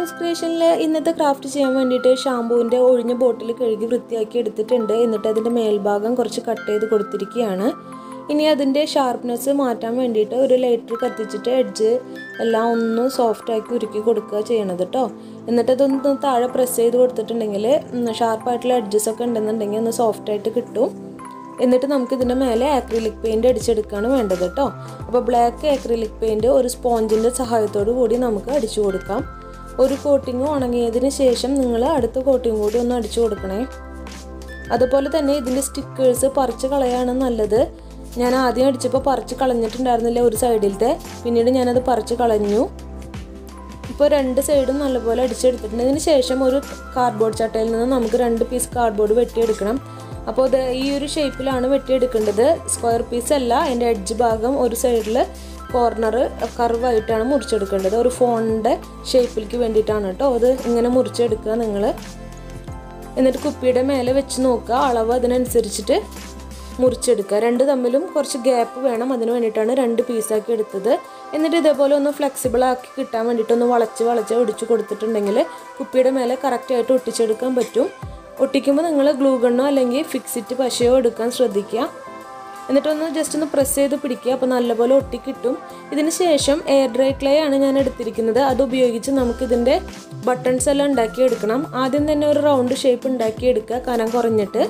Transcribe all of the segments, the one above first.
ഷാംസ് ക്രിയേഷനിൽ ഇന്നത്തെ ക്രാഫ്റ്റ് ചെയ്യാൻ വേണ്ടിയിട്ട് ഷാമ്പൂവിൻ്റെ ഒഴിഞ്ഞ ബോട്ടിൽ കഴുകി വൃത്തിയാക്കി എടുത്തിട്ടുണ്ട് എന്നിട്ട് അതിൻ്റെ മേൽഭാഗം കുറച്ച് കട്ട് ചെയ്ത് കൊടുത്തിരിക്കുകയാണ് ഇനി അതിൻ്റെ ഷാർപ്നെസ് മാറ്റാൻ വേണ്ടിയിട്ട് ഒരു ലൈറ്റർ കത്തിച്ചിട്ട് എഡ്ജ് എല്ലാം ഒന്ന് സോഫ്റ്റാക്കി ഉരുക്കി കൊടുക്കുക ചെയ്യണത് കേട്ടോ എന്നിട്ട് അതൊന്ന് താഴെ പ്രസ് ചെയ്ത് കൊടുത്തിട്ടുണ്ടെങ്കിൽ ഷാർപ്പായിട്ടുള്ള എഡ്ജസ് ഒക്കെ ഉണ്ടെന്നുണ്ടെങ്കിൽ ഒന്ന് സോഫ്റ്റായിട്ട് കിട്ടും എന്നിട്ട് നമുക്ക് ഇതിൻ്റെ മേലെ ആക്രിലിക് പെയിൻറ് അടിച്ചെടുക്കുകയാണ് വേണ്ടത് കേട്ടോ അപ്പോൾ ബ്ലാക്ക് ആക്രിലിക് പെയിൻറ് ഒരു സ്പോഞ്ചിൻ്റെ സഹായത്തോടു കൂടി നമുക്ക് അടിച്ചു കൊടുക്കാം ഒരു കോട്ടിങ് ഉണങ്ങിയതിന് ശേഷം നിങ്ങൾ അടുത്ത കോട്ടിങ് കൂടി ഒന്ന് അടിച്ചു കൊടുക്കണേ അതുപോലെ തന്നെ ഇതിൻ്റെ സ്റ്റിക്കേഴ്സ് പറിച്ച് കളയാണ് നല്ലത് ഞാൻ ആദ്യം അടിച്ചപ്പോൾ പറിച്ച് കളഞ്ഞിട്ടുണ്ടായിരുന്നില്ല ഒരു സൈഡിലത്തെ പിന്നീട് ഞാനത് പറിച്ച് കളഞ്ഞു ഇപ്പോൾ രണ്ട് സൈഡും നല്ലപോലെ അടിച്ചെടുത്തിട്ടുണ്ട് ഇതിന് ശേഷം ഒരു കാർഡ്ബോർഡ് ചട്ടയിൽ നിന്ന് നമുക്ക് രണ്ട് പീസ് കാർഡ്ബോർഡ് വെട്ടിയെടുക്കണം അപ്പോൾ ഇത് ഈ ഒരു ഷേപ്പിലാണ് വെട്ടിയെടുക്കേണ്ടത് സ്ക്വയർ പീസ് അല്ല അതിൻ്റെ എഡ്ജ് ഭാഗം ഒരു സൈഡിൽ കോർണർ കർവായിട്ടാണ് മുറിച്ചെടുക്കേണ്ടത് ഒരു ഫോണിൻ്റെ ഷേപ്പിലേക്ക് വേണ്ടിയിട്ടാണ് കേട്ടോ അത് ഇങ്ങനെ മുറിച്ചെടുക്കുക നിങ്ങൾ എന്നിട്ട് കുപ്പിയുടെ മേലെ വെച്ച് നോക്കുക അളവ് അതിനനുസരിച്ചിട്ട് മുറിച്ചെടുക്കുക രണ്ട് തമ്മിലും കുറച്ച് ഗ്യാപ്പ് വേണം അതിന് വേണ്ടിയിട്ടാണ് രണ്ട് പീസാക്കി എടുത്തത് എന്നിട്ട് ഇതേപോലെ ഒന്ന് ഫ്ലെക്സിബിൾ ആക്കി കിട്ടാൻ വേണ്ടിയിട്ട് ഒന്ന് വളച്ച് വളച്ച് ഒടിച്ച് കൊടുത്തിട്ടുണ്ടെങ്കിൽ കുപ്പിയുടെ മേലെ കറക്റ്റായിട്ട് ഒട്ടിച്ചെടുക്കാൻ പറ്റും ഒട്ടിക്കുമ്പോൾ നിങ്ങൾ ഗ്ലൂ ഗണ്ണോ അല്ലെങ്കിൽ ഫിക്സിറ്റ് പശയോ എടുക്കാൻ ശ്രദ്ധിക്കുക എന്നിട്ടൊന്ന് ജസ്റ്റ് ഒന്ന് പ്രസ് ചെയ്ത് പിടിക്കുക അപ്പോൾ നല്ലപോലെ ഒട്ടിക്കിട്ടും ഇതിന് ശേഷം എയർ ഡ്രൈ ക്ലേ ആണ് ഞാൻ എടുത്തിരിക്കുന്നത് അത് ഉപയോഗിച്ച് നമുക്ക് ഇതിൻ്റെ ബട്ടൺസ് എല്ലാം ഉണ്ടാക്കിയെടുക്കണം ആദ്യം തന്നെ ഒരു റൗണ്ട് ഷേപ്പ് ഉണ്ടാക്കിയെടുക്കുക കനം കുറഞ്ഞിട്ട്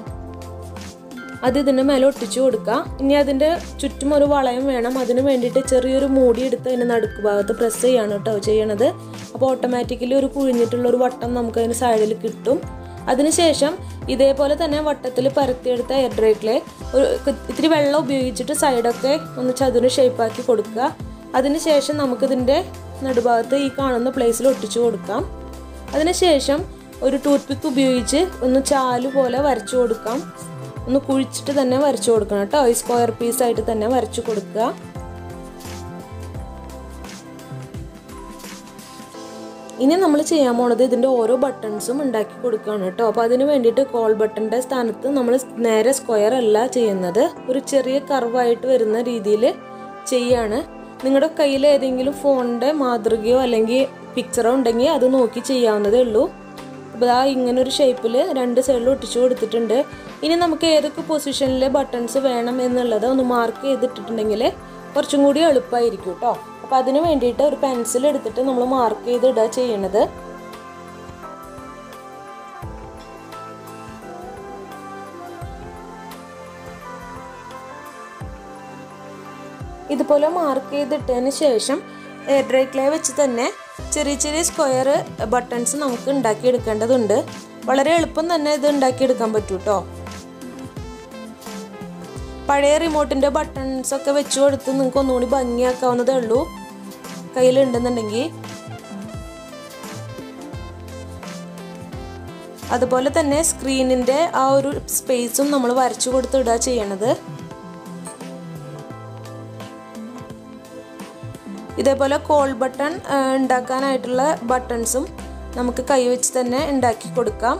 അത് ഇതിൻ്റെ മേലെ ഒട്ടിച്ചു കൊടുക്കുക ഇനി അതിൻ്റെ ചുറ്റും ഒരു വളയം വേണം അതിന് വേണ്ടിയിട്ട് ചെറിയൊരു മൂടി എടുത്ത് അതിൻ്റെ നടുക്ക് ഭാഗത്ത് പ്രസ് ചെയ്യാണ് കേട്ടോ ചെയ്യണത് അപ്പോൾ ഓട്ടോമാറ്റിക്കലി ഒരു കുഴിഞ്ഞിട്ടുള്ള ഒരു വട്ടം നമുക്ക് അതിന് സൈഡിൽ കിട്ടും അതിനുശേഷം ഇതേപോലെ തന്നെ വട്ടത്തിൽ പരത്തിയെടുത്ത എയർ ഡ്രൈ ക്ലേ ഒരു ഇത്തിരി വെള്ളം ഉപയോഗിച്ചിട്ട് സൈഡൊക്കെ ഒന്ന് ചതുര ഷേപ്പാക്കി കൊടുക്കുക അതിനുശേഷം നമുക്കിതിൻ്റെ നടുഭാഗത്ത് ഈ കാണുന്ന പ്ലേസിൽ ഒട്ടിച്ചു കൊടുക്കാം അതിനുശേഷം ഒരു ടൂത്ത് പിക്ക് ഉപയോഗിച്ച് ഒന്ന് ചാല് പോലെ വരച്ചു കൊടുക്കാം ഒന്ന് കുഴിച്ചിട്ട് തന്നെ വരച്ചു കൊടുക്കണം കേട്ടോ ഈ സ്ക്വയർ പീസായിട്ട് തന്നെ വരച്ചു കൊടുക്കുക ഇനി നമ്മൾ ചെയ്യാൻ പോണത് ഇതിൻ്റെ ഓരോ ബട്ടൺസും ഉണ്ടാക്കി കൊടുക്കുകയാണ് കേട്ടോ അപ്പോൾ അതിന് വേണ്ടിയിട്ട് കോൾ ബട്ടൻ്റെ സ്ഥാനത്ത് നമ്മൾ നേരെ സ്ക്വയർ അല്ല ചെയ്യുന്നത് ഒരു ചെറിയ കർവായിട്ട് വരുന്ന രീതിയിൽ ചെയ്യാണ് നിങ്ങളുടെ കയ്യിൽ ഏതെങ്കിലും ഫോണിൻ്റെ മാതൃകയോ അല്ലെങ്കിൽ പിക്ചറോ ഉണ്ടെങ്കിൽ അത് നോക്കി ചെയ്യാവുന്നതേ ഉള്ളൂ അപ്പോൾ ആ ഇങ്ങനെ ഒരു ഷേപ്പിൽ രണ്ട് സൈഡിൽ ഒട്ടിച്ചു കൊടുത്തിട്ടുണ്ട് ഇനി നമുക്ക് ഏതൊക്കെ പൊസിഷനിൽ ബട്ടൺസ് വേണം എന്നുള്ളത് ഒന്ന് മാർക്ക് ചെയ്തിട്ടിട്ടുണ്ടെങ്കിൽ കുറച്ചും കൂടി എളുപ്പമായിരിക്കും കേട്ടോ അപ്പോൾ അതിന് വേണ്ടിയിട്ട് ഒരു പെൻസിൽ എടുത്തിട്ട് നമ്മൾ മാർക്ക് ചെയ്ത് ഇടുക ചെയ്യണത് ഇതുപോലെ മാർക്ക് ചെയ്തിട്ടതിന് ശേഷം എയർ ഡ്രൈ ക്ലേ വെച്ച് തന്നെ ചെറിയ ചെറിയ സ്ക്വയർ ബട്ടൺസ് നമുക്ക് ഉണ്ടാക്കിയെടുക്കേണ്ടതുണ്ട് വളരെ എളുപ്പം തന്നെ ഇത് ഉണ്ടാക്കിയെടുക്കാൻ പറ്റും കേട്ടോ പഴയ റിമോട്ടിൻ്റെ ബട്ടൺസ് ഒക്കെ വെച്ച് കൊടുത്ത് നിങ്ങൾക്ക് ഒന്നുകൂടി ഭംഗിയാക്കാവുന്നതേ ഉള്ളൂ കയ്യിലുണ്ടെന്നുണ്ടെങ്കിൽ അതുപോലെ തന്നെ സ്ക്രീനിൻ്റെ ആ ഒരു സ്പേസും നമ്മൾ വരച്ചു കൊടുത്തിടുക ചെയ്യണത് ഇതേപോലെ കോൾ ബട്ടൺ ഉണ്ടാക്കാനായിട്ടുള്ള ബട്ടൺസും നമുക്ക് കൈവച്ച് തന്നെ ഉണ്ടാക്കി കൊടുക്കാം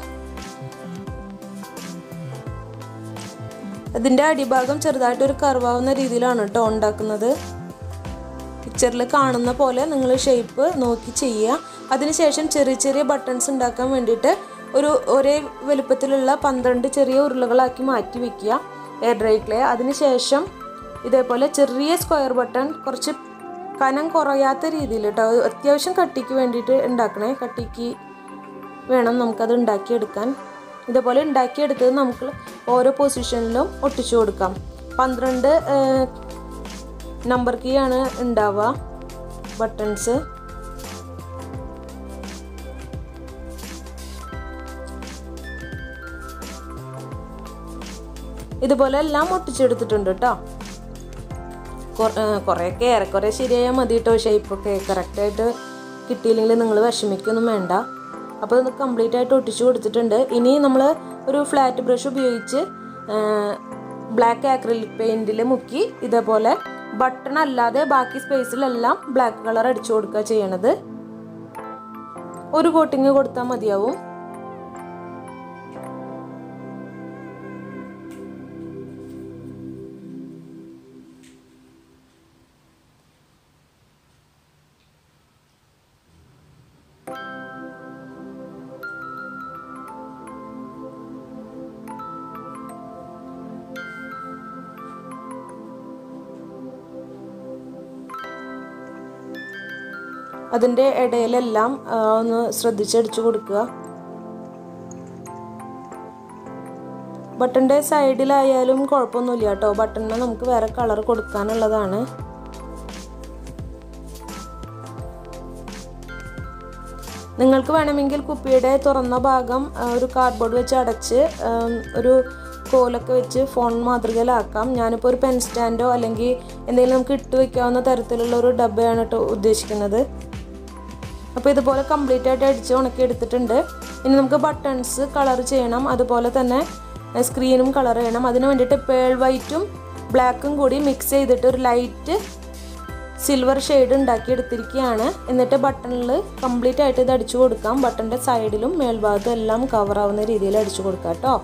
അതിൻ്റെ അടിഭാഗം ചെറുതായിട്ട് ഒരു കർവാവുന്ന രീതിയിലാണ് കേട്ടോ ഉണ്ടാക്കുന്നത് പിക്ചറിൽ കാണുന്ന പോലെ നിങ്ങൾ ഷേപ്പ് നോക്കി ചെയ്യുക അതിനുശേഷം ചെറിയ ചെറിയ ബട്ടൺസ് ഉണ്ടാക്കാൻ വേണ്ടിയിട്ട് ഒരു ഒരേ വലുപ്പത്തിലുള്ള പന്ത്രണ്ട് ചെറിയ ഉരുളകളാക്കി മാറ്റി വെക്കുക എയർ ഡ്രൈ ക്ലേ അതിനുശേഷം ഇതേപോലെ ചെറിയ സ്ക്വയർ ബട്ടൺ കുറച്ച് കനം കുറയാത്ത രീതിയിൽ കേട്ടോ അത്യാവശ്യം കട്ടിക്ക് വേണ്ടിയിട്ട് ഉണ്ടാക്കണേ കട്ടിക്ക് വേണം നമുക്കത് ഉണ്ടാക്കിയെടുക്കാൻ ഇതേപോലെ ഉണ്ടാക്കിയെടുത്തത് നമുക്ക് ഓരോ പൊസിഷനിലും ഒട്ടിച്ചു കൊടുക്കാം പന്ത്രണ്ട് നമ്പർ കീ ആണ് ഉണ്ടാവുക ബട്ടൺസ് ഇതുപോലെ എല്ലാം ഒട്ടിച്ചെടുത്തിട്ടുണ്ട് കേട്ടോ കുറേയൊക്കെ ഏറെക്കുറെ ശരിയായാൽ മതി കേട്ടോ ഷേപ്പൊക്കെ കറക്റ്റായിട്ട് കിട്ടിയില്ലെങ്കിൽ നിങ്ങൾ വിഷമിക്കൊന്നും വേണ്ട അപ്പോൾ ഇത് കംപ്ലീറ്റ് ആയിട്ട് ഒട്ടിച്ചു കൊടുത്തിട്ടുണ്ട് ഇനി നമ്മൾ ഒരു ഫ്ലാറ്റ് ബ്രഷ് ഉപയോഗിച്ച് ബ്ലാക്ക് ആക്രിലിക് പെയിൻറ്റിൽ മുക്കി ഇതേപോലെ ബട്ടൺ അല്ലാതെ ബാക്കി സ്പേസിലെല്ലാം ബ്ലാക്ക് കളർ അടിച്ചു കൊടുക്കുക ചെയ്യണത് ഒരു കോട്ടിങ് കൊടുത്താൽ മതിയാവും അതിൻ്റെ ഇടയിലെല്ലാം ആ, ഒന്ന് ശ്രദ്ധിച്ചടിച്ചു കൊടുക്കുക ബട്ടൻ്റെ സൈഡിലായാലും കുഴപ്പമൊന്നുമില്ല കേട്ടോ ബട്ടണിന് നമുക്ക് വേറെ കളർ കൊടുക്കാനുള്ളതാണ് നിങ്ങൾക്ക് വേണമെങ്കിൽ കുപ്പിയുടെ തുറന്ന ഭാഗം ആ, ഒരു കാർഡ്ബോർഡ് വെച്ച് അടച്ച് ആം, ഒരു കോലൊക്കെ വെച്ച് ഫോൺ മാതൃകയിലാക്കാം ഞാനിപ്പോൾ ഒരു പെൻ സ്റ്റാൻഡോ അല്ലെങ്കിൽ എന്തെങ്കിലും നമുക്ക് ഇട്ട് വെക്കാവുന്ന തരത്തിലുള്ള ഒരു ഡബ്ബയാണ് കേട്ടോ ഉദ്ദേശിക്കുന്നത് അപ്പോൾ ഇതുപോലെ കംപ്ലീറ്റ് ആയിട്ട് അടിച്ച് ഉണക്കി എടുത്തിട്ടുണ്ട് ഇനി നമുക്ക് ബട്ടൺസ് കളർ ചെയ്യണം അതുപോലെ തന്നെ സ്ക്രീനും കളർ ചെയ്യണം അതിന് വേണ്ടിയിട്ട് പേൾ വൈറ്റും ബ്ലാക്കും കൂടി മിക്സ് ചെയ്തിട്ട് ഒരു ലൈറ്റ് സിൽവർ ഷെയ്ഡ് ഉണ്ടാക്കി എടുത്തിരിക്കുകയാണ് എന്നിട്ട് ബട്ടണിൽ കംപ്ലീറ്റ് ആയിട്ട് ഇത് അടിച്ചു കൊടുക്കാം ബട്ടൻ്റെ സൈഡിലും മേൽഭാഗത്തും എല്ലാം കവർ ആവുന്ന രീതിയിൽ അടിച്ചു കൊടുക്കാം കേട്ടോ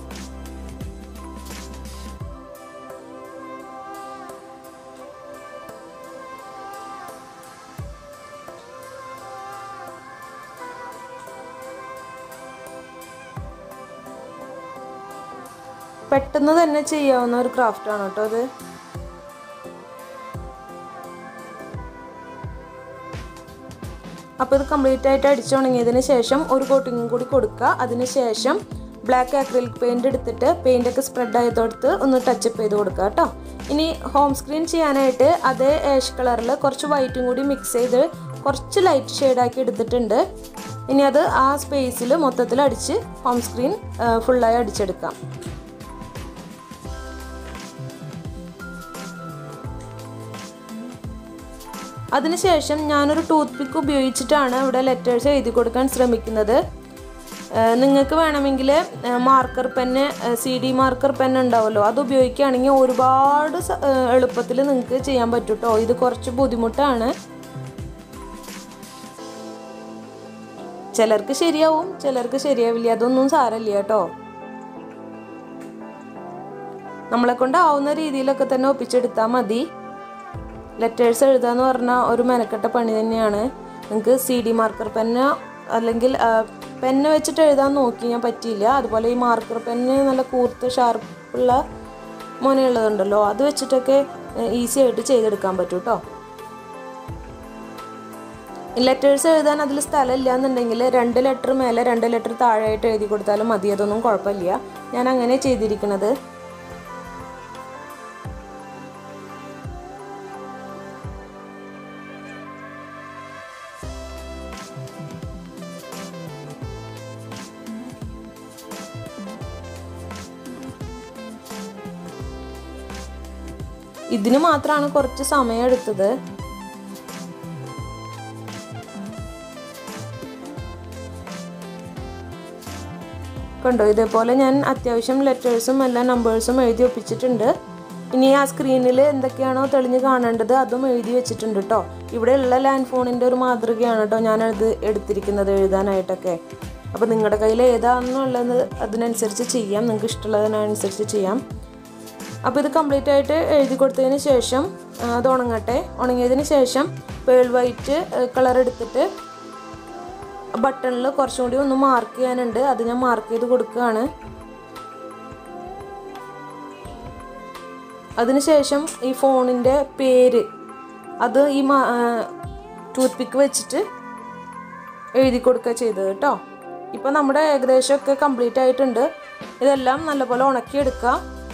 പെട്ടെന്ന് തന്നെ ചെയ്യാവുന്ന ഒരു ക്രാഫ്റ്റ് ആണ് കേട്ടോ ഇത് അപ്പോൾ ഇത് കംപ്ലീറ്റ് ആയിട്ട് അടിച്ചുണങ്ങിയതിന് ശേഷം ഒരു കോട്ടിങ്ങും കൂടി കൊടുക്കുക അതിന് ശേഷം ബ്ലാക്ക് ആക്രിലിക് പെയിന്റ് എടുത്തിട്ട് പെയിന്റ് ഒക്കെ സ്പ്രെഡ് ആയതോടത്ത് ഒന്ന് ടച്ചപ്പ് ചെയ്ത് കൊടുക്കുക കേട്ടോ ഇനി ഹോം സ്ക്രീൻ ചെയ്യാനായിട്ട് അതേ ഏഷ് കളറിൽ കുറച്ച് വൈറ്റും കൂടി മിക്സ് ചെയ്ത് കുറച്ച് ലൈറ്റ് ഷെയ്ഡാക്കി എടുത്തിട്ടുണ്ട് ഇനി അത് ആ സ്പേസിൽ മൊത്തത്തിൽ അടിച്ച് ഹോം സ്ക്രീൻ ഫുള്ളായി അടിച്ചെടുക്കാം അതിനുശേഷം ഞാനൊരു ടൂത്ത് പിക്ക് ഉപയോഗിച്ചിട്ടാണ് ഇവിടെ ലെറ്റേഴ്സ് എഴുതി കൊടുക്കാൻ ശ്രമിക്കുന്നത് ഏഹ് നിങ്ങൾക്ക് വേണമെങ്കിൽ marker pen C D marker pen ഉണ്ടാവുമല്ലോ അത് ഉപയോഗിക്കുകയാണെങ്കിൽ ഒരുപാട് എളുപ്പത്തിൽ നിങ്ങൾക്ക് ചെയ്യാൻ പറ്റും കേട്ടോ ഇത് കുറച്ച് ബുദ്ധിമുട്ടാണ് ചിലർക്ക് ശരിയാവും ചിലർക്ക് ശരിയാവില്ല അതൊന്നും സാരമില്ല കേട്ടോ നമ്മളെ കൊണ്ട് ആവുന്ന രീതിയിലൊക്കെ തന്നെ ഒപ്പിച്ചെടുത്താൽ മതി ലെറ്റേഴ്സ് എഴുതാന്ന് പറഞ്ഞാൽ ഒരു മെനക്കെട്ട പണി തന്നെയാണ് നിങ്ങൾക്ക് സി ഡി മാർക്കർ പെന്ന് അല്ലെങ്കിൽ പെന്ന് വെച്ചിട്ട് എഴുതാൻ നോക്കി ഞാൻ പറ്റിയില്ല അതുപോലെ ഈ മാർക്കർ പെന്ന് നല്ല കൂർത്ത് ഷാർപ്പുള്ള മുനയുള്ളതുണ്ടല്ലോ അത് വെച്ചിട്ടൊക്കെ ഈസി ആയിട്ട് ചെയ്തെടുക്കാൻ പറ്റും കേട്ടോ ലെറ്റേഴ്സ് എഴുതാൻ അതിൽ സ്ഥലമില്ല എന്നുണ്ടെങ്കിൽ രണ്ട് ലെറ്റർ മേലെ രണ്ട് ലെറ്റർ താഴെയായിട്ട് എഴുതി കൊടുത്താലും മതി അതൊന്നും കുഴപ്പമില്ല ഞാൻ അങ്ങനെ ചെയ്തിരിക്കുന്നത് ഇതിന് മാത്രമാണ് കുറച്ച് സമയം എടുത്തത് കണ്ടോ ഇതേപോലെ ഞാൻ അത്യാവശ്യം ലെറ്റേഴ്സും എല്ലാ നമ്പേഴ്സും എഴുതി ഒപ്പിച്ചിട്ടുണ്ട് ഇനി ആ സ്ക്രീനിൽ എന്തൊക്കെയാണോ തെളിഞ്ഞ് കാണേണ്ടത് അതും എഴുതി വെച്ചിട്ടുണ്ട് കേട്ടോ ഇവിടെയുള്ള ലാൻഡ് ഫോണിൻ്റെ ഒരു മാതൃകയാണ് കേട്ടോ ഞാൻ ഇത് എടുത്തിരിക്കുന്നത് എഴുതാനായിട്ടൊക്കെ അപ്പോൾ നിങ്ങളുടെ കയ്യിൽ ഏതാണെന്നുള്ളത് അതിനനുസരിച്ച് ചെയ്യാം നിങ്ങൾക്ക് ഇഷ്ടമുള്ളതിനനുസരിച്ച് ചെയ്യാം അപ്പോൾ ഇത് കംപ്ലീറ്റ് ആയിട്ട് എഴുതി കൊടുത്തതിന് ശേഷം ആ, അത് ഉണങ്ങട്ടെ ഉണങ്ങിയതിന് ശേഷം പേൾ വൈറ്റ് കളർ എടുത്തിട്ട് ബട്ടണിൽ കുറച്ചും കൂടി ഒന്ന് മാർക്ക് ചെയ്യാനുണ്ട് അത് ഞാൻ മാർക്ക് ചെയ്ത് കൊടുക്കുകയാണ് അതിനുശേഷം ഈ ഫോണിൻ്റെ പേര് അത് ഈ ടൂത്ത് പിക്ക് വെച്ചിട്ട് എഴുതി കൊടുക്കുക ചെയ്തത് കേട്ടോ ഇപ്പോൾ നമ്മുടെ ഏകദേശമൊക്കെ കംപ്ലീറ്റ് ആയിട്ടുണ്ട് ഇതെല്ലാം നല്ലപോലെ ഉണക്കിയെടുക്കുക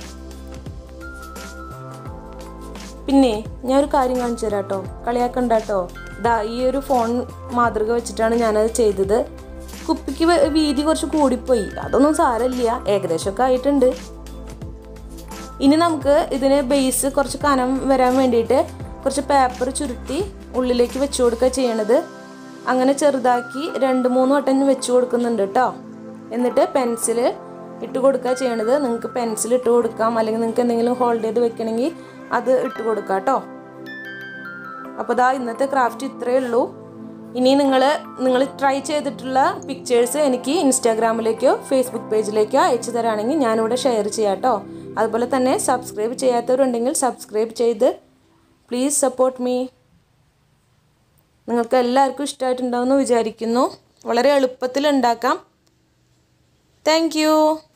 പിന്നെ ഞാൻ ഒരു കാര്യം കാണിച്ചു തരാം കേട്ടോ കളിയാക്കണ്ട കേട്ടോ ദാ ഈ ഒരു ഫോൺ മാതൃക വെച്ചിട്ടാണ് ഞാനത് ചെയ്തത് കുപ്പിക്ക് വ- വീതി കുറച്ച് കൂടിപ്പോയി അതൊന്നും സാരമില്ല ഏകദേശമൊക്കെ ആയിട്ടുണ്ട് ഇനി നമുക്ക് ഇതിന് ബേസ് കുറച്ച് കനം വരാൻ വേണ്ടിയിട്ട് കുറച്ച് പേപ്പർ ചുരുട്ടി ഉള്ളിലേക്ക് വെച്ച് കൊടുക്കുക ചെയ്യണത് അങ്ങനെ ചെറുതാക്കി രണ്ട് മൂന്ന് വട്ടം വെച്ച് കൊടുക്കുന്നുണ്ട് കേട്ടോ എന്നിട്ട് പെൻസിൽ ഇട്ട് കൊടുക്കുക ചെയ്യണത് നിങ്ങൾക്ക് പെൻസിൽ ഇട്ട് കൊടുക്കാം അല്ലെങ്കിൽ നിങ്ങൾക്ക് എന്തെങ്കിലും ഹോൾഡ് ചെയ്ത് വെക്കണമെങ്കിൽ അത് ഇട്ട് കൊടുക്കാം കേട്ടോ അപ്പോൾ ദാ ഇന്നത്തെ ക്രാഫ്റ്റ് ഇത്രയേ ഉള്ളൂ ഇനി നിങ്ങൾ നിങ്ങൾ ട്രൈ ചെയ്തിട്ടുള്ള പിക്ചേഴ്സ് എനിക്ക് ഇൻസ്റ്റാഗ്രാമിലേക്കോ ഫേസ്ബുക്ക് പേജിലേക്കോ അയച്ചു തരാണെങ്കിൽ ഞാനിവിടെ ഷെയർ ചെയ്യാം കേട്ടോ അതുപോലെ തന്നെ സബ്സ്ക്രൈബ് ചെയ്യാത്തവരുണ്ടെങ്കിൽ സബ്സ്ക്രൈബ് ചെയ്ത് പ്ലീസ് സപ്പോർട്ട് മീ നിങ്ങൾക്ക് എല്ലാവർക്കും ഇഷ്ടമായിട്ടുണ്ടാവുമെന്ന് വിചാരിക്കുന്നു വളരെ എളുപ്പത്തിൽ ഉണ്ടാക്കാം താങ്ക്